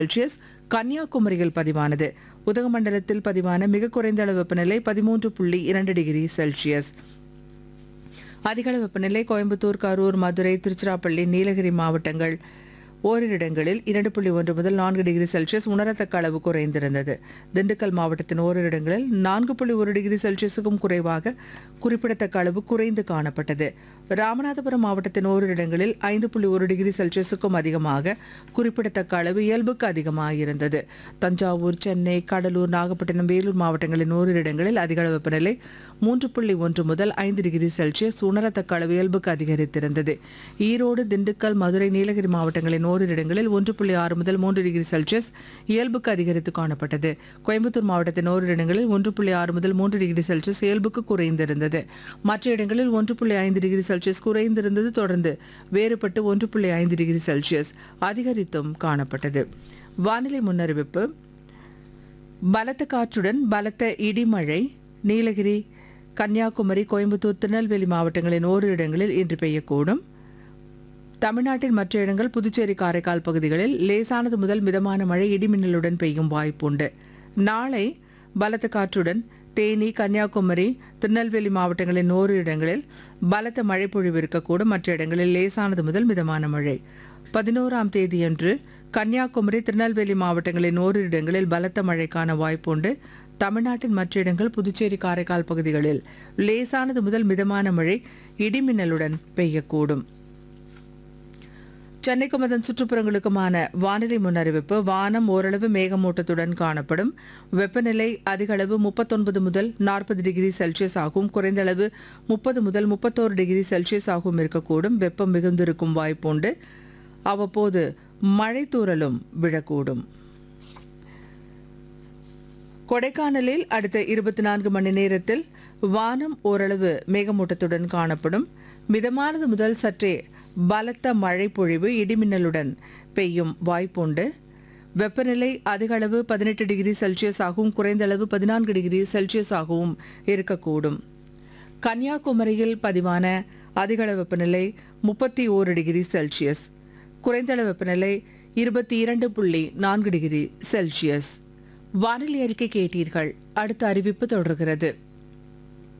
Celsius கன்னியாகுமரியில் பதிவானது உதகமண்டலத்தில் பதிவான மிக குறைந்த அளவு வெப்பநிலை பதிமூன்று புள்ளி இரண்டு டிகிரி செல்சியஸ் அதிகளவு வெப்பநிலை கோயம்புத்தூர் கரூர் மதுரை திருச்சிராப்பள்ளி நீலகிரி மாவட்டங்கள் ஓரிரு இடங்களில் இரண்டு புள்ளி ஒன்று முதல் நான்கு டிகிரி செல்சியஸ் உணரத்தக்க அளவு குறைந்திருந்தது திண்டுக்கல் மாவட்டத்தின் ஓரிரு இடங்களில் நான்கு புள்ளி ஒரு டிகிரி செல்சியஸுக்கும் குறைவாக குறிப்பிடத்தக்க அளவு குறைந்து காணப்பட்டது ராமநாதபுரம் மாவட்டத்தின் ஓரிரு இடங்களில் ஐந்து புள்ளி ஒரு டிகிரி செல்சியஸுக்கும் அதிகமாக குறிப்பிடத்தக்க அளவு இயல்புக்கு அதிகமாக இருந்தது தஞ்சாவூர் சென்னை கடலூர் நாகப்பட்டினம் வேலூர் மாவட்டங்களின் ஓரிரு இடங்களில் அதிக அளவு வெப்பநிலை மூன்று புள்ளி ஒன்று முதல் ஐந்து டிகிரி செல்சியஸ் உணரத்தக்க அளவு இயல்புக்கு அதிகரித்திருந்தது ஈரோடு திண்டுக்கல் மதுரை நீலகிரி மாவட்டங்களின் ஓரிரு இடங்களில் ஒன்று புள்ளி ஆறு முதல் மூன்று டிகிரி செல்சியஸ் இயல்புக்கு அதிகரித்து காணப்பட்டது கோயம்புத்தூர் மாவட்டத்தின் ஓரிரு இடங்களில் ஒன்று புள்ளி ஆறு முதல் மூன்று டிகிரி செல்சியஸ் இயல்புக்கு குறைந்திருந்தது மற்ற இடங்களில் ஒன்று புள்ளி ஐந்து டிகிரி செல்சியஸ் குறைந்திருந்தது தொடர்ந்து வேறுபட்டு ஒன்று புள்ளி ஐந்து டிகிரி செல்சியஸ் அதிகரித்தும் காணப்பட்டது வானிலை முன்னறிவிப்பு பலத்த காற்றுடன் பலத்த இடிமழை நீலகிரி கன்னியாகுமரி கோயம்புத்தூர் திருநெல்வேலி மாவட்டங்களின் ஓரிரு இடங்களில் இன்று பெய்யக்கூடும் தமிழ்நாட்டின் மற்ற இடங்கள் புதுச்சேரி காரைக்கால் பகுதிகளில் லேசானது முதல் மிதமான மழை இடிமின்னலுடன் பெய்யும் வாய்ப்புண்டு நாளை பலத்த காற்றுடன் தேனி கன்னியாகுமரி திருநெல்வேலி மாவட்டங்களின் ஓரிரு இடங்களில் பலத்த மழை பொழிவு இருக்கக்கூடும் மற்ற இடங்களில் லேசானது முதல் மிதமான மழை பதினோராம் தேதியன்று கன்னியாகுமரி திருநெல்வேலி மாவட்டங்களின் ஓரிரு இடங்களில் பலத்த மழைக்கான வாய்ப்புண்டு தமிழ்நாட்டின் மற்ற இடங்கள் புதுச்சேரி காரைக்கால் பகுதிகளில் லேசானது முதல் மிதமான மழை இடிமின்னலுடன் பெய்யக்கூடும் சென்னைக்கும் அதன் சுற்றுப்புறங்களுக்குமான வானிலை முன்னறிவிப்பு வானம் ஓரளவு மேகமூட்டத்துடன் காணப்படும் வெப்பநிலை அதிக அளவு முப்பத்தொன்பது முதல் நாற்பது டிகிரி செல்சியஸ் ஆகும் குறைந்த அளவு முப்பது முதல் முப்பத்தோரு டிகிரி செல்சியஸ் ஆகும் இருக்கக்கூடும் வெப்பம் மிகுந்திருக்கும் வாய்ப்புண்டு அவ்வப்போது மழை தூறலும் விழக்கூடும் கொடைக்கானலில் அடுத்த இருபத்தி நான்கு மணி நேரத்தில் வானம் ஓரளவு மேகமூட்டத்துடன் காணப்படும் மிதமானது முதல் சற்றே பலத்த மழை பொழிவு இடிமின்னலுடன் பெய்யும் வாய்ப்புண்டு வெப்பநிலை அதிக அளவு பதினெட்டு டிகிரி செல்சியஸ் ஆகவும் குறைந்த அளவு பதினான்கு டிகிரி செல்சியஸ் ஆகவும் இருக்கக்கூடும் கன்னியாகுமரியில் பதிவான அதிகளவு வெப்பநிலை முப்பத்தி ஓரு டிகிரி செல்சியஸ் குறைந்தளவு வெப்பநிலை இருபத்தி இரண்டு புள்ளி நான்கு டிகிரி செல்சியஸ் வானிலை அறிக்கை கேட்டீர்கள் அடுத்த அறிவிப்பு தொடர்கிறது